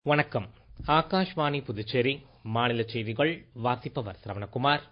வணக்கம் ஆகாஷ்வாணி புதுச்சேரி மாநில செய்திகள் வாசிப்பவர் சரவணகுமார்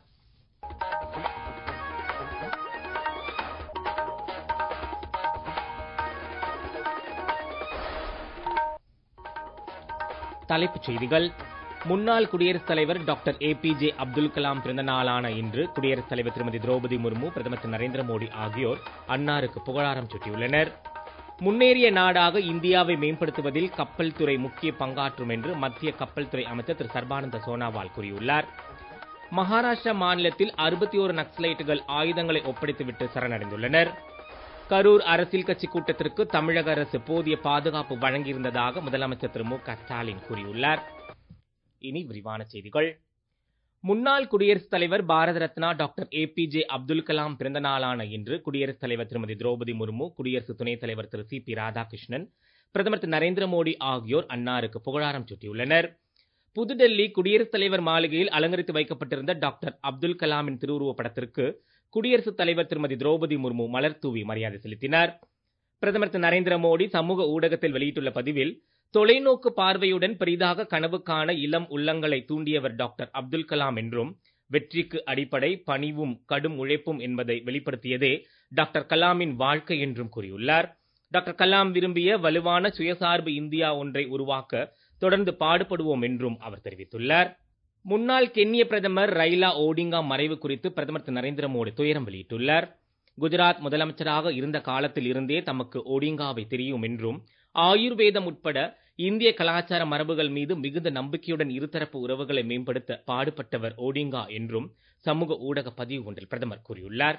தலைப்புச் செய்திகள் முன்னாள் குடியரசுத் தலைவர் டாக்டர் ஏபிஜே அப்துல் கலாம் பிறந்த நாளான இன்று குடியரசுத் தலைவர் திருமதி திரௌபதி முர்மு பிரதமர் திரு நரேந்திர மோடி ஆகியோர் அன்னாருக்கு புகழாரம் சூட்டியுள்ளனர் முன்னேறிய நாடாக இந்தியாவை மேம்படுத்துவதில் கப்பல் துறை முக்கிய பங்காற்றும் என்று மத்திய கப்பல் துறை அமைச்சர் திரு சர்பானந்த சோனாவால் கூறியுள்ளார் மகாராஷ்டிரா மாநிலத்தில் அறுபத்தி ஒரு நக்சலைட்டுகள் ஆயுதங்களை ஒப்படைத்துவிட்டு சரணடைந்துள்ளனர் கரூர் அரசியல் கட்சி கூட்டத்திற்கு தமிழக அரசு போதிய பாதுகாப்பு வழங்கியிருந்ததாக முதலமைச்சர் திரு மு க ஸ்டாலின் கூறியுள்ளார் இனி விரிவான செய்திகள் முன்னாள் குடியரசுத் தலைவர் பாரத ரத்னா டாக்டர் ஏபிஜே அப்துல் கலாம் பிறந்த நாளான இன்று குடியரசுத் தலைவர் திருமதி திரௌபதி முர்மு குடியரசு துணைத் தலைவர் திரு சி பி ராதாகிருஷ்ணன் பிரதமர் திரு நரேந்திர மோடி ஆகியோர் அன்னாருக்கு புகழாரம் சூட்டியுள்ளனர் புதுடெல்லி குடியரசுத் தலைவர் மாளிகையில் அலங்கரித்து வைக்கப்பட்டிருந்த டாக்டர் அப்துல் கலாமின் திருவுருவப் படத்திற்கு குடியரசுத் தலைவர் திருமதி திரௌபதி முர்மு மலர் தூவி மரியாதை செலுத்தினார் பிரதமர் திரு நரேந்திர மோடி சமூக ஊடகத்தில் வெளியிட்டுள்ள பதிவில் தொலைநோக்கு பார்வையுடன் பெரிதாக கனவு காண இளம் உள்ளங்களை தூண்டியவர் டாக்டர் அப்துல் கலாம் என்றும் வெற்றிக்கு அடிப்படை பணிவும் கடும் உழைப்பும் என்பதை வெளிப்படுத்தியதே டாக்டர் கலாமின் வாழ்க்கை என்றும் கூறியுள்ளார் டாக்டர் கலாம் விரும்பிய வலுவான சுயசார்பு இந்தியா ஒன்றை உருவாக்க தொடர்ந்து பாடுபடுவோம் என்றும் அவர் தெரிவித்துள்ளார் முன்னாள் கென்ய பிரதமர் ரைலா ஓடிங்கா மறைவு குறித்து பிரதமர் திரு நரேந்திர மோடி துயரம் வெளியிட்டுள்ளார் குஜராத் முதலமைச்சராக இருந்த காலத்தில் இருந்தே தமக்கு ஓடிங்காவை தெரியும் என்றும் ஆயுர்வேதம் உட்பட இந்திய கலாச்சார மரபுகள் மீது மிகுந்த நம்பிக்கையுடன் இருதரப்பு உறவுகளை மேம்படுத்த பாடுபட்டவர் ஓடிங்கா என்றும் சமூக ஊடக பதிவு ஒன்றில் பிரதமர் கூறியுள்ளார்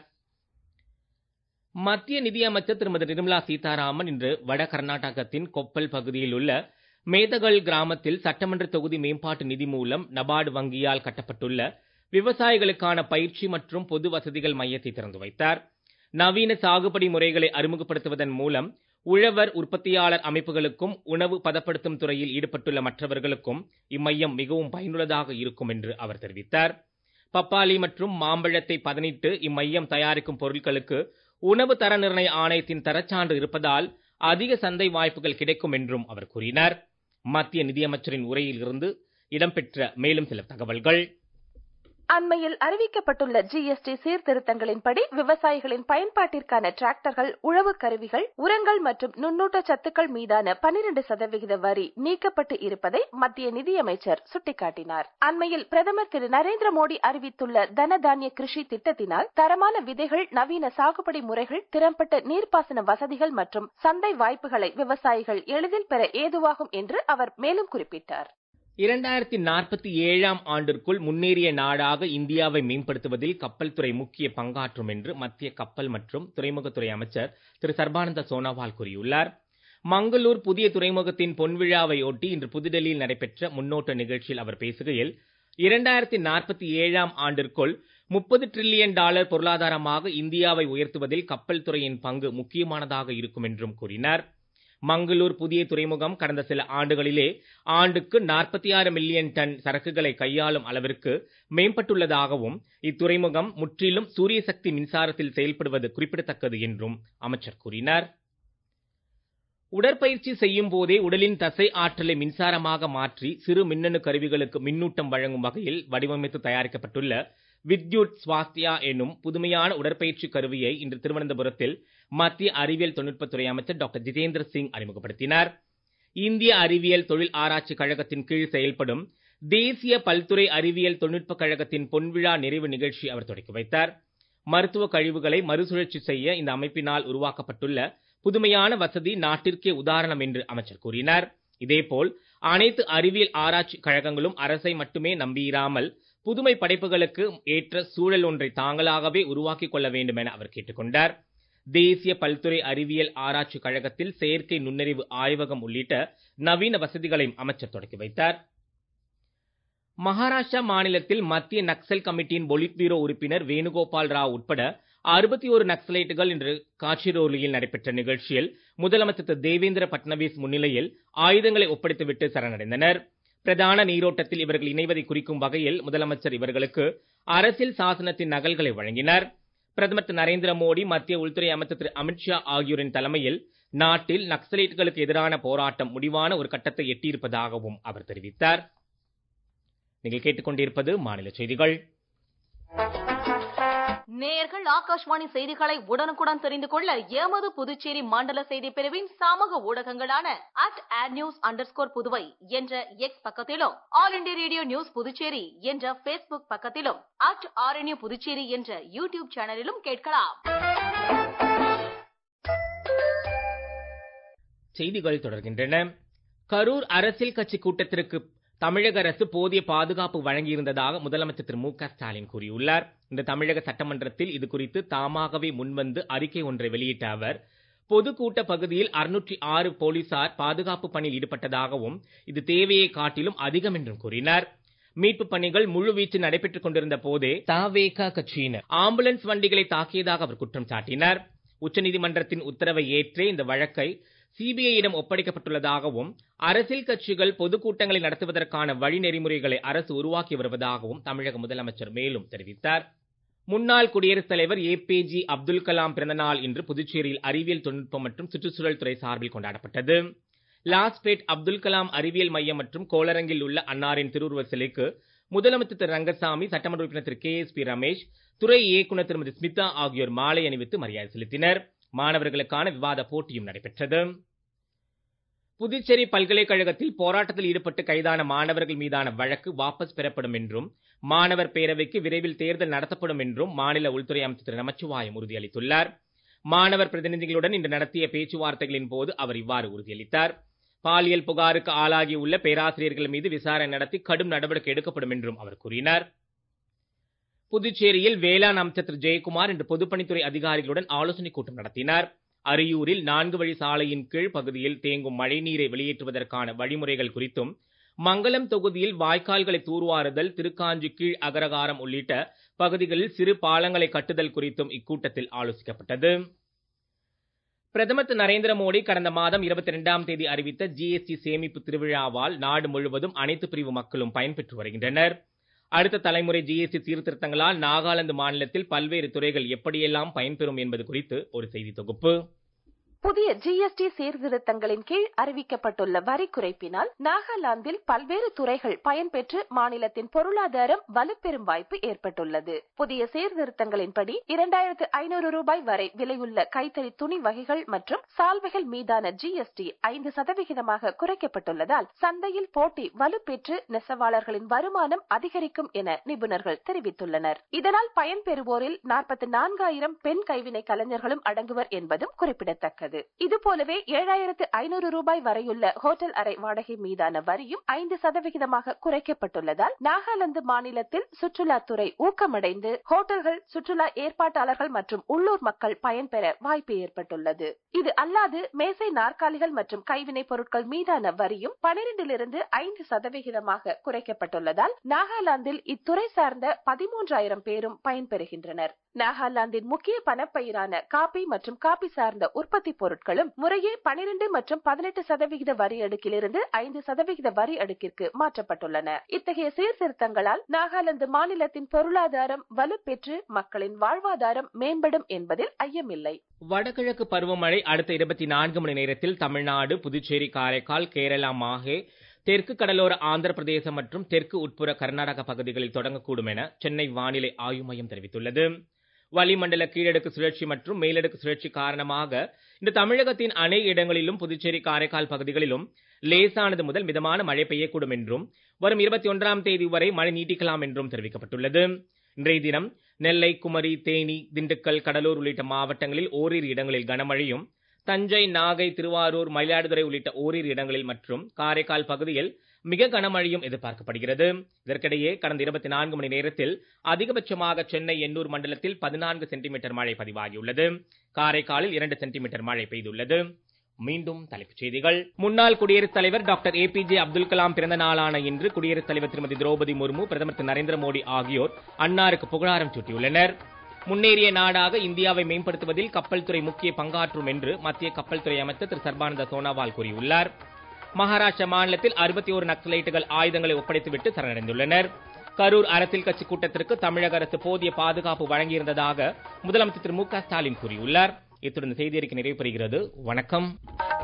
மத்திய நிதியமைச்சர் திருமதி நிர்மலா சீதாராமன் இன்று வட கர்நாடகத்தின் கொப்பல் பகுதியில் உள்ள மேதகல் கிராமத்தில் சட்டமன்ற தொகுதி மேம்பாட்டு நிதி மூலம் நபார்டு வங்கியால் கட்டப்பட்டுள்ள விவசாயிகளுக்கான பயிற்சி மற்றும் பொது வசதிகள் மையத்தை திறந்து வைத்தார் நவீன சாகுபடி முறைகளை அறிமுகப்படுத்துவதன் மூலம் உழவர் உற்பத்தியாளர் அமைப்புகளுக்கும் உணவு பதப்படுத்தும் துறையில் ஈடுபட்டுள்ள மற்றவர்களுக்கும் இம்மையம் மிகவும் பயனுள்ளதாக இருக்கும் என்று அவர் தெரிவித்தார் பப்பாளி மற்றும் மாம்பழத்தை பதனிட்டு இம்மையம் தயாரிக்கும் பொருட்களுக்கு உணவு தர நிர்ணய ஆணையத்தின் தரச்சான்று இருப்பதால் அதிக சந்தை வாய்ப்புகள் கிடைக்கும் என்றும் அவர் கூறினார் மத்திய நிதியமைச்சரின் உரையில் இருந்து இடம்பெற்ற மேலும் சில தகவல்கள் அண்மையில் அறிவிக்கப்பட்டுள்ள ஜிஎஸ்டி சீர்திருத்தங்களின்படி விவசாயிகளின் பயன்பாட்டிற்கான டிராக்டர்கள் உழவு கருவிகள் உரங்கள் மற்றும் நுண்ணூட்ட சத்துக்கள் மீதான பனிரெண்டு சதவிகித வரி நீக்கப்பட்டு இருப்பதை மத்திய நிதியமைச்சர் சுட்டிக்காட்டினார் அண்மையில் பிரதமர் திரு நரேந்திர மோடி அறிவித்துள்ள தனதானிய கிருஷி திட்டத்தினால் தரமான விதைகள் நவீன சாகுபடி முறைகள் திறம்பட்ட நீர்ப்பாசன வசதிகள் மற்றும் சந்தை வாய்ப்புகளை விவசாயிகள் எளிதில் பெற ஏதுவாகும் என்று அவர் மேலும் குறிப்பிட்டார் இரண்டாயிரத்தி நாற்பத்தி ஏழாம் ஆண்டிற்குள் முன்னேறிய நாடாக இந்தியாவை மேம்படுத்துவதில் கப்பல் துறை முக்கிய பங்காற்றும் என்று மத்திய கப்பல் மற்றும் துறைமுகத்துறை அமைச்சர் திரு சர்பானந்த சோனோவால் கூறியுள்ளார் மங்களூர் புதிய துறைமுகத்தின் பொன்விழாவை ஒட்டி இன்று புதுடெல்லியில் நடைபெற்ற முன்னோட்ட நிகழ்ச்சியில் அவர் பேசுகையில் இரண்டாயிரத்தி நாற்பத்தி ஏழாம் ஆண்டிற்குள் முப்பது டிரில்லியன் டாலர் பொருளாதாரமாக இந்தியாவை உயர்த்துவதில் கப்பல் துறையின் பங்கு முக்கியமானதாக இருக்கும் என்றும் கூறினார் மங்களூர் புதிய துறைமுகம் கடந்த சில ஆண்டுகளிலே ஆண்டுக்கு நாற்பத்தி ஆறு மில்லியன் டன் சரக்குகளை கையாளும் அளவிற்கு மேம்பட்டுள்ளதாகவும் இத்துறைமுகம் முற்றிலும் சூரிய சக்தி மின்சாரத்தில் செயல்படுவது குறிப்பிடத்தக்கது என்றும் அமைச்சர் கூறினார் உடற்பயிற்சி செய்யும் போதே உடலின் தசை ஆற்றலை மின்சாரமாக மாற்றி சிறு மின்னணு கருவிகளுக்கு மின்னூட்டம் வழங்கும் வகையில் வடிவமைத்து தயாரிக்கப்பட்டுள்ள வித்யுத் ஸ்வாஸ்தியா என்னும் புதுமையான உடற்பயிற்சி கருவியை இன்று திருவனந்தபுரத்தில் மத்திய அறிவியல் தொழில்நுட்பத்துறை அமைச்சர் டாக்டர் ஜிதேந்திர சிங் அறிமுகப்படுத்தினார் இந்திய அறிவியல் தொழில் ஆராய்ச்சி கழகத்தின் கீழ் செயல்படும் தேசிய பல்துறை அறிவியல் தொழில்நுட்ப கழகத்தின் பொன்விழா நிறைவு நிகழ்ச்சி அவர் தொடக்கி வைத்தார் மருத்துவ கழிவுகளை மறுசுழற்சி செய்ய இந்த அமைப்பினால் உருவாக்கப்பட்டுள்ள புதுமையான வசதி நாட்டிற்கே உதாரணம் என்று அமைச்சர் கூறினார் இதேபோல் அனைத்து அறிவியல் ஆராய்ச்சி கழகங்களும் அரசை மட்டுமே நம்பியிராமல் புதுமை படைப்புகளுக்கு ஏற்ற சூழல் ஒன்றை தாங்களாகவே உருவாக்கிக் கொள்ள வேண்டும் என அவர் கேட்டுக்கொண்டார் தேசிய பல்துறை அறிவியல் ஆராய்ச்சி கழகத்தில் செயற்கை நுண்ணறிவு ஆய்வகம் உள்ளிட்ட நவீன வசதிகளையும் அமைச்சர் தொடக்கி வைத்தார் மகாராஷ்டிரா மாநிலத்தில் மத்திய நக்சல் கமிட்டியின் பொலிட் பீரோ உறுப்பினர் வேணுகோபால் ராவ் உட்பட அறுபத்தி ஒரு நக்சலைட்டுகள் இன்று காட்சிரோலியில் நடைபெற்ற நிகழ்ச்சியில் முதலமைச்சர் திரு தேவேந்திர பட்னவிஸ் முன்னிலையில் ஆயுதங்களை ஒப்படைத்துவிட்டு சரணடைந்தனர் பிரதான நீரோட்டத்தில் இவர்கள் இணைவதை குறிக்கும் வகையில் முதலமைச்சர் இவர்களுக்கு அரசியல் சாசனத்தின் நகல்களை வழங்கினார் பிரதமர் திரு நரேந்திர மோடி மத்திய உள்துறை அமைச்சர் திரு அமித்ஷா ஆகியோரின் தலைமையில் நாட்டில் நக்சலைட்டுகளுக்கு எதிரான போராட்டம் முடிவான ஒரு கட்டத்தை எட்டியிருப்பதாகவும் அவர் தெரிவித்தார் நீங்கள் கேட்டுக்கொண்டிருப்பது மாநில செய்திகள் நேயர்கள் ஆகாஷ்வாணி செய்திகளை உடனுக்குடன் தெரிந்து கொள்ள எமது புதுச்சேரி மண்டல செய்தி பிரிவின் சமூக ஊடகங்களான at at news underscore Puduvai என்ற எக்ஸ் பக்கத்திலும் All India Radio News Puducherry என்ற பேஸ்புக் பக்கத்திலும் அட் ஆர்என்யூ புதுச்சேரி என்ற யூடியூப் சேனலிலும் கேட்கலாம் செய்திகள் தொடர்கின்றன கரூர் அரசியல் கட்சி கூட்டத்திற்கு தமிழக அரசு போதிய பாதுகாப்பு வழங்கியிருந்ததாக முதலமைச்சர் திரு மு க ஸ்டாலின் கூறியுள்ளார் இந்த தமிழக சட்டமன்றத்தில் இது குறித்து தாமாகவே முன்வந்து அறிக்கை ஒன்றை வெளியிட்ட அவர் பொதுக்கூட்ட பகுதியில் அறுநூற்றி ஆறு போலீசார் பாதுகாப்பு பணியில் ஈடுபட்டதாகவும் இது தேவையை காட்டிலும் அதிகம் என்றும் கூறினார் மீட்பு பணிகள் முழுவீச்சு நடைபெற்றுக் கொண்டிருந்த போதே தாவேகா கட்சியினர் ஆம்புலன்ஸ் வண்டிகளை தாக்கியதாக அவர் குற்றம் சாட்டினார் உச்சநீதிமன்றத்தின் உத்தரவை ஏற்றே இந்த வழக்கை சிபிஐயிடம் ஒப்படைக்கப்பட்டுள்ளதாகவும் அரசியல் கட்சிகள் பொதுக்கூட்டங்களை நடத்துவதற்கான வழி நெறிமுறைகளை அரசு உருவாக்கி வருவதாகவும் தமிழக முதலமைச்சர் மேலும் தெரிவித்தார் முன்னாள் குடியரசுத் தலைவர் ஏபிஜி அப்துல் கலாம் பிறந்தநாள் இன்று புதுச்சேரியில் அறிவியல் தொழில்நுட்பம் மற்றும் சுற்றுச்சூழல் துறை சார்பில் கொண்டாடப்பட்டது லாஸ்பேட் அப்துல் கலாம் அறிவியல் மையம் மற்றும் கோளரங்கில் உள்ள அன்னாரின் திருவுருவ சிலைக்கு முதலமைச்சர் திரு ரங்கசாமி சட்டமன்ற உறுப்பினர் Thiru K S P Ramesh துறை இயக்குநர் திருமதி ஸ்மிதா ஆகியோர் மாலை அணிவித்து மரியாதை செலுத்தினர் மாணவர்களுக்கான விவாத போட்டியும் நடைபெற்றது புதுச்சேரி பல்கலைக்கழகத்தில் போராட்டத்தில் ஈடுபட்டு கைதான மாணவர்கள் மீதான வழக்கு வாபஸ் பெறப்படும் என்றும் மாணவர் பேரவைக்கு விரைவில் தேர்தல் நடத்தப்படும் என்றும் மாநில உள்துறை அமைச்சர் திரு நமச்சிவாயம் உறுதியளித்துள்ளார் மாணவர் பிரதிநிதிகளுடன் இன்று நடத்திய பேச்சுவார்த்தைகளின் போது அவர் இவ்வாறு உறுதியளித்தார் பாலியல் புகாருக்கு ஆளாகியுள்ள பேராசிரியர்கள் மீது விசாரணை நடத்தி கடும் நடவடிக்கை எடுக்கப்படும் என்றும் அவர் கூறினார் புதுச்சேரியில் வேளாண் அமைச்சர் திரு ஜெயக்குமார் இன்று பொதுப்பணித்துறை அதிகாரிகளுடன் ஆலோசனைக் கூட்டம் நடத்தினார் அரியூரில் நான்கு வழி சாலையின் கீழ் பகுதியில் தேங்கும் மழைநீரை வெளியேற்றுவதற்கான வழிமுறைகள் குறித்தும் மங்கலம் தொகுதியில் வாய்க்கால்களை தூர்வாறுதல் திருக்காஞ்சி கீழ் அகரகாரம் உள்ளிட்ட பகுதிகளில் சிறு பாலங்களை கட்டுதல் குறித்தும் இக்கூட்டத்தில் ஆலோசிக்கப்பட்டது பிரதமர் திரு நரேந்திர மோடி கடந்த மாதம் இருபத்தி இரண்டாம் தேதி அறிவித்த ஜிஎஸ்டி சேமிப்பு திருவிழாவால் நாடு முழுவதும் அனைத்து பிரிவு மக்களும் பயன்பெற்று வருகின்றனர் அடுத்த தலைமுறை ஜிஎஸ்டி சீர்திருத்தங்களால் நாகாலாந்து மாநிலத்தில் பல்வேறு துறைகள் எப்படியெல்லாம் பயன்பெறும் என்பது குறித்து ஒரு செய்தி தொகுப்பு புதிய ஜிஎஸ்டி சீர்திருத்தங்களின் கீழ் அறிவிக்கப்பட்டுள்ள வரி குறைப்பினால் நாகாலாந்தில் பல்வேறு துறைகள் பயன்பெற்று மாநிலத்தின் பொருளாதாரம் வலுப்பெறும் வாய்ப்பு ஏற்பட்டுள்ளது புதிய சீர்திருத்தங்களின்படி இரண்டாயிரத்து ஐநூறு ரூபாய் வரை விலையுள்ள கைத்தறி துணி வகைகள் மற்றும் சால்வைகள் மீதான ஜிஎஸ்டி ஐந்து சதவிகிதமாக குறைக்கப்பட்டுள்ளதால் சந்தையில் போட்டி வலுப்பெற்று நெசவாளர்களின் வருமானம் அதிகரிக்கும் என நிபுணர்கள் தெரிவித்துள்ளனர் இதனால் பயன்பெறுவோரில் நாற்பத்தி நான்காயிரம் பெண் கைவினை கலைஞர்களும் அடங்குவர் என்பதும் குறிப்பிடத்தக்கது உள்ளது இதுபோலவே ஏழாயிரத்து ஐநூறு ரூபாய் வரையுள்ள ஹோட்டல் அறை வாடகை மீதான வரியும் ஐந்து சதவிகிதமாக குறைக்கப்பட்டுள்ளதால் நாகாலாந்து மாநிலத்தில் சுற்றுலாத்துறை ஊக்கமடைந்து ஹோட்டல்கள் சுற்றுலா ஏற்பாட்டாளர்கள் மற்றும் உள்ளூர் மக்கள் பயன்பெற வாய்ப்பு ஏற்பட்டுள்ளது இது அல்லாது மேசை நாற்காலிகள் மற்றும் கைவினை பொருட்கள் மீதான வரியும் பனிரெண்டிலிருந்து ஐந்து சதவிகிதமாக குறைக்கப்பட்டுள்ளதால் நாகாலாந்தில் இத்துறை சார்ந்த பதிமூன்றாயிரம் பேரும் பயன்பெறுகின்றனர் நாகாலாந்தின் முக்கிய பணப்பயிரான காபி மற்றும் காபி சார்ந்த உற்பத்தி பொருட்களும் முறையே பனிரெண்டு மற்றும் பதினெட்டு சதவிகித வரி அடுக்கிலிருந்து ஐந்து சதவிகித வரி அடுக்கிற்கு மாற்றப்பட்டுள்ளன இத்தகைய சீர்திருத்தங்களால் நாகாலாந்து மாநிலத்தின் பொருளாதாரம் வலுப்பெற்று மக்களின் வாழ்வாதாரம் மேம்படும் என்பதில் ஐயமில்லை வடகிழக்கு பருவமழை அடுத்த இருபத்தி நான்கு மணி நேரத்தில் தமிழ்நாடு புதுச்சேரி காரைக்கால் கேரளா மாஹே தெற்கு கடலோர ஆந்திர பிரதேசம் மற்றும் தெற்கு உட்புற கர்நாடக பகுதிகளில் தொடங்கக்கூடும் என சென்னை வானிலை ஆய்வு மையம் தெரிவித்துள்ளது வளிமண்டல கீழடுக்கு சுழற்சி மற்றும் மேலடுக்கு சுழற்சி காரணமாக இந்த தமிழகத்தின் அனைத்து இடங்களிலும் புதுச்சேரி காரைக்கால் பகுதிகளிலும் லேசானது முதல் மிதமான மழை பெய்யக்கூடும் என்றும் வரும் இருபத்தி ஒன்றாம் தேதி வரை மழை நீட்டிக்கலாம் என்றும் தெரிவிக்கப்பட்டுள்ளது இன்றைய தினம் நெல்லை குமரி தேனி திண்டுக்கல் கடலூர் உள்ளிட்ட மாவட்டங்களில் ஓரிரு இடங்களில் கனமழையும் தஞ்சை நாகை திருவாரூர் மயிலாடுதுறை உள்ளிட்ட ஓரிரு இடங்களில் மற்றும் காரைக்கால் பகுதியில் மிக கனமழையும் எதிர்பார்க்கப்படுகிறது இதற்கிடையே கடந்த இருபத்தி நான்கு மணி நேரத்தில் அதிகபட்சமாக சென்னை எண்ணூர் மண்டலத்தில் பதினான்கு சென்டிமீட்டர் மழை பதிவாகியுள்ளது காரைக்காலில் இரண்டு சென்டிமீட்டர் மழை பெய்துள்ளது மீண்டும் தலைப்புச் செய்திகள் முன்னாள் குடியரசுத் தலைவர் டாக்டர் ஏபிஜே அப்துல் கலாம் பிறந்த நாளான இன்று குடியரசுத் தலைவர் திருமதி திரௌபதி முர்மு பிரதமர் திரு நரேந்திர மோடி ஆகியோர் அன்னாருக்கு புகழாரம் சூட்டியுள்ளனர் முன்னேறிய நாடாக இந்தியாவை மேம்படுத்துவதில் கப்பல் துறை முக்கிய பங்காற்றும் என்று மத்திய கப்பல் துறை அமைச்சர் திரு சர்பானந்த சோனோவால் கூறியுள்ளார் மகாராஷ்டிரா மாநிலத்தில் அறுபத்தி ஒரு நக்சலைட்டுகள் ஆயுதங்களை ஒப்படைத்துவிட்டு சரணடைந்துள்ளனர் கரூர் அரசியல் கட்சி கூட்டத்திற்கு தமிழக அரசு போதிய பாதுகாப்பு வழங்கியிருந்ததாக முதலமைச்சர் திரு மு க ஸ்டாலின் கூறியுள்ளார் இத்துடன் செய்தி அறிக்கை நிறைவு பெறுகிறது வணக்கம்